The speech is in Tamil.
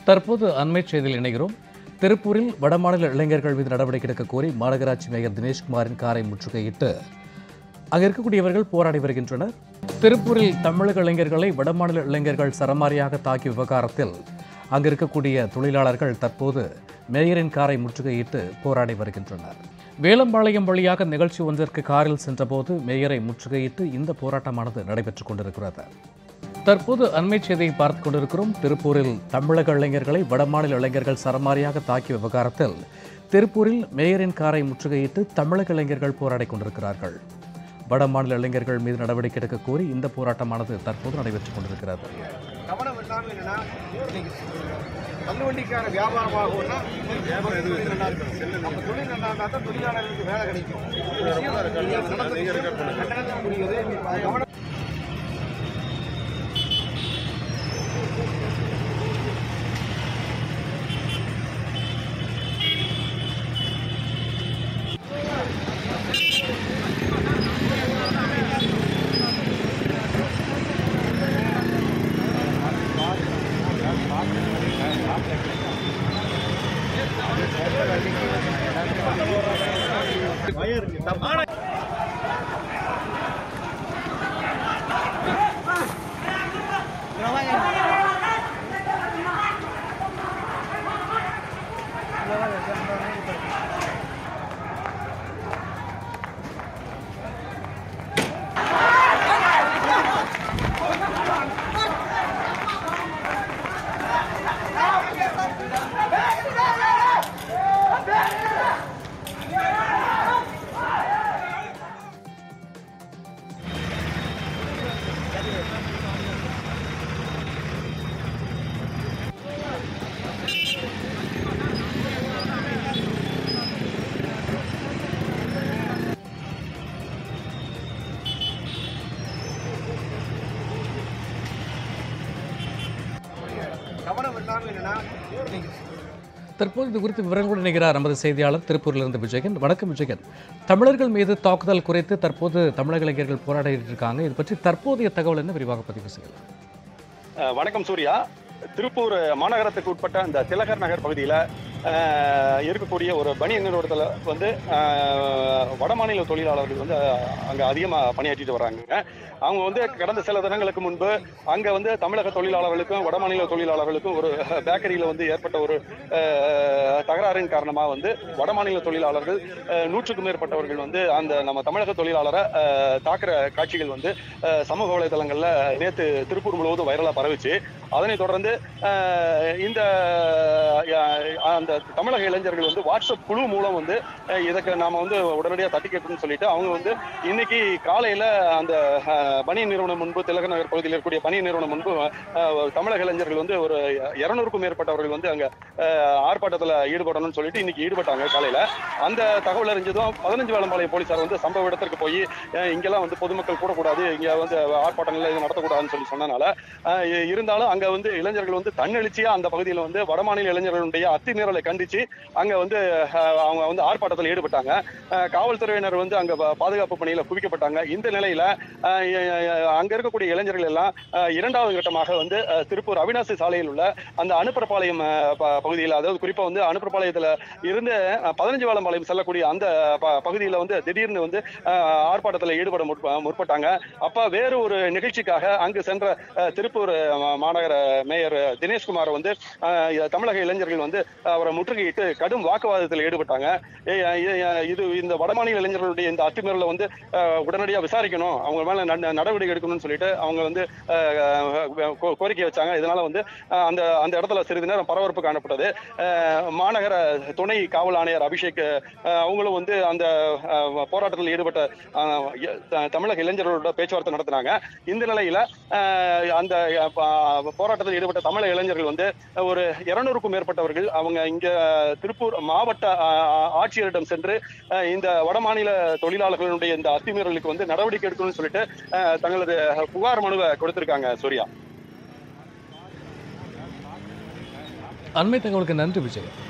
தற்போது அண்மை செய்தியில் இணைகிறோம் திருப்பூரில் வடமாநில இளைஞர்கள் மீது நடவடிக்கை எடுக்க கோரி மாநகராட்சி மேயர் தினேஷ்குமாரின் காரை முற்றுகையிட்டு அங்க இருக்கக்கூடியவர்கள் போராடி வருகின்றனர் திருப்பூரில் தமிழக இளைஞர்களை வடமாநில இளைஞர்கள் சரமாரியாக தாக்கிய விவகாரத்தில் அங்க இருக்கக்கூடிய தொழிலாளர்கள் தற்போது மேயரின் காரை முற்றுகையிட்டு போராடி வருகின்றனர் வேலம்பாளையம் வழியாக நிகழ்ச்சி ஒன்றிற்கு காரில் சென்றபோது மேயரை முற்றுகையிட்டு இந்த போராட்டமானது நடைபெற்றுக் கொண்டிருக்கிறது தற்போது அண்மை செய்தியை பார்த்துக் கொண்டிருக்கிறோம் திருப்பூரில் தமிழக இளைஞர்களை வடமாநில இளைஞர்கள் சரமாரியாக தாக்கிய விவகாரத்தில் திருப்பூரில் மேயரின் காரை முற்றுகையிட்டு தமிழக இளைஞர்கள் போராடி கொண்டிருக்கிறார்கள் வடமாநில இளைஞர்கள் மீது நடவடிக்கை எடுக்க கோரி இந்த போராட்டமானது தற்போது நடைபெற்றுக் கொண்டிருக்கிறது கவனம் இல்லாமல் என்னன்னா இன்னைக்கு தள்ளுவண்டிக்கான வியாபாரமாகும்னா வியாபாரம் எதுவும் நல்லா இருக்கணும் நம்ம தொழில் நல்லா இருந்தால் தான் தொழிலாளர்களுக்கு வேலை கிடைக்கும் இந்த விஷயம் நீங்க நடந்தது கண்டனத்துக்கு புரியுது அது கவனம் கவனம் இல்லாமல் என்னன்னா இன்னைக்கு தற்போது இது குறித்து விவரங்களுடன் இணைகிறார் நமது செய்தியாளர் திருப்பூரிலிருந்து விஜயன் வணக்கம் விஜயன் தமிழர்கள் மீது தாக்குதல் குறித்து தற்போது தமிழக இளைஞர்கள் போராடிட்டு இருக்காங்க இது பற்றி தற்போதைய தகவல் என்ன விரிவாக பதிவு செய்யலாம் அஹ் வணக்கம் சூர்யா திருப்பூர் மாநகரத்துக்கு உட்பட்ட அந்த திலகர் நகர் பகுதியில் இருக்கக்கூடிய ஒரு பனியன் நிறுவனத்தில் வந்து அஹ், வடமாநில தொழிலாளர்கள் வந்து அங்கே அதிகமாக பணியாற்றிட்டு வர்றாங்க அவங்க வந்து கடந்த சில தினங்களுக்கு முன்பு அங்கே வந்து தமிழக தொழிலாளர்களுக்கும் வடமாநில தொழிலாளர்களுக்கும் ஒரு பேக்கரியில் வந்து ஏற்பட்ட ஒரு அஹ், தகராறின் காரணமாக வந்து வடமாநில தொழிலாளர்கள் அஹ், நூற்றுக்கும் மேற்பட்டவர்கள் வந்து அந்த நம்ம தமிழக தொழிலாளரை அஹ், தாக்குற காட்சிகள் வந்து அஹ், சமூக வலைதளங்களில் நேற்று திருப்பூர் முழுவதும் வைரலாக பரவுச்சு அதனைத் தொடர்ந்து அஹ், இந்த அஹ், அந்த தமிழக இளைஞர்கள் வந்து வாட்ஸ்அப் குழு மூலம் வந்து அஹ், இதுக்கு நாம வந்து உடனடியாக தட்டி கேட்கணும்னு சொல்லிட்டு அவங்க வந்து இன்னைக்கு காலையில அந்த அஹ், பனியன் நிறுவனம் முன்பு திலக நகர் பகுதியில் இருக்கக்கூடிய பனியன் நிறுவனம் முன்பு அஹ், தமிழக இளைஞர்கள் வந்து ஒரு இருநூறுக்கும் மேற்பட்டவர்கள் வந்து அங்க அஹ், ஆர்ப்பாட்டத்துல ஈடுபடணும்னு சொல்லிட்டு இன்னைக்கு ஈடுபட்டாங்க காலையில அந்த தகவல் அறிஞ்சதும் பதினஞ்சு வேளம்பாளையம் போலீசார் வந்து சம்பவ இடத்திற்கு போய் அஹ், இங்கெல்லாம் வந்து பொதுமக்கள் கூடக்கூடாது இங்க வந்து ஆர்ப்பாட்டங்கள் எதுவும் நடத்தக்கூடாதுன்னு சொல்லி சொன்னனால அஹ், இ- இருந்தாலும் அங்க வந்து இளைஞர்கள் வந்து தன்னெழுச்சியா அந்த பகுதியில் வந்து வடமாநில இளைஞர்களுடைய அத்துமீறலை கண்டிச்சு அங்க வந்து அஹ், அவங்க வந்து ஆர்ப்பாட்டத்தில் ஈடுபட்டாங்க அஹ், காவல்துறையினர் வந்து அங்க பா- பாதுகாப்பு பணியில குவிக்கப்பட்டாங்க இந்த நிலையில அஹ், இ- இ- அங்க இருக்கக்கூடிய இளைஞர்கள் எல்லாம் அஹ், இரண்டாவது கட்டமாக வந்து அஹ், திருப்பூர் அவினாசி சாலையில் உள்ள அந்த அனுப்புறப்பாளையம் அஹ், ப- பகுதியில் அதாவது குறிப்பா வந்து அனுப்புறப்பாளையத்துல இருந்து அஹ், பதினஞ்சு வாழம்பாளையம் செல்லக்கூடிய அந்த ப- பகுதியில வந்து திடீர்னு வந்து அஹ், ஆர்ப்பாட்டத்தில் ஈடுபட முற்ப- முற்பட்டாங்க அப்ப வேறு ஒரு நிகழ்ச்சிக்காக அங்கு சென்ற அஹ், திருப்பூர் அஹ், மாநகர மேயர் தினேஷ்குமார் வந்து அஹ், இ- தமிழக இளைஞர்கள் வந்து அவரை முற்றுகையிட்டு கடும் வாக்குவாதத்தில் ஈடுபட்டாங்க ஏய், ஏய், ஏய், இது இந்த வடமாநில இளைஞர்களுடைய இந்த அத்துமீறலை வந்து அஹ், உடனடியா விசாரிக்கணும் அவங்க மேல நட- நடவடிக்கை எடுக்கணும்னு சொல்லிட்டு அவங்க வந்து அஹ், கோ- கோரிக்கை வச்சாங்க இதனால வந்து அஹ், அந்த அந்த இடத்துல சிறிது நேரம் பரபரப்பு காணப்பட்டது அஹ், மாநகர துணை காவல் ஆணையர் அபிஷேக் அஹ், அவங்களும் வந்து அந்த அஹ், போராட்டத்தில் ஈடுபட்ட அஹ், எ- த- தமிழக இளைஞர்களோட பேச்சுவார்த்தை நடத்தினாங்க இந்த நிலையில அஹ், அந்த அஹ், ப- போராட்டத்தில் ஈடுபட்ட தமிழக இளைஞர்கள் வந்து ஒரு இருநூறுக்கும் மேற்பட்டவர்கள் அவங்க இங்க திருப்பூர் மாவட்ட அஹ், ஆட்சியரிடம் சென்று அஹ், இந்த வடமாநில தொழிலாளர்களுடைய இந்த அத்துமீறலுக்கு வந்து நடவடிக்கை எடுக்கணும்னு சொல்லிட்டு அஹ், தங்களது புகார் மனுவை கொடுத்திருக்காங்க சூர்யா அண்மை தகவலுக்கு நன்றி விஜயன்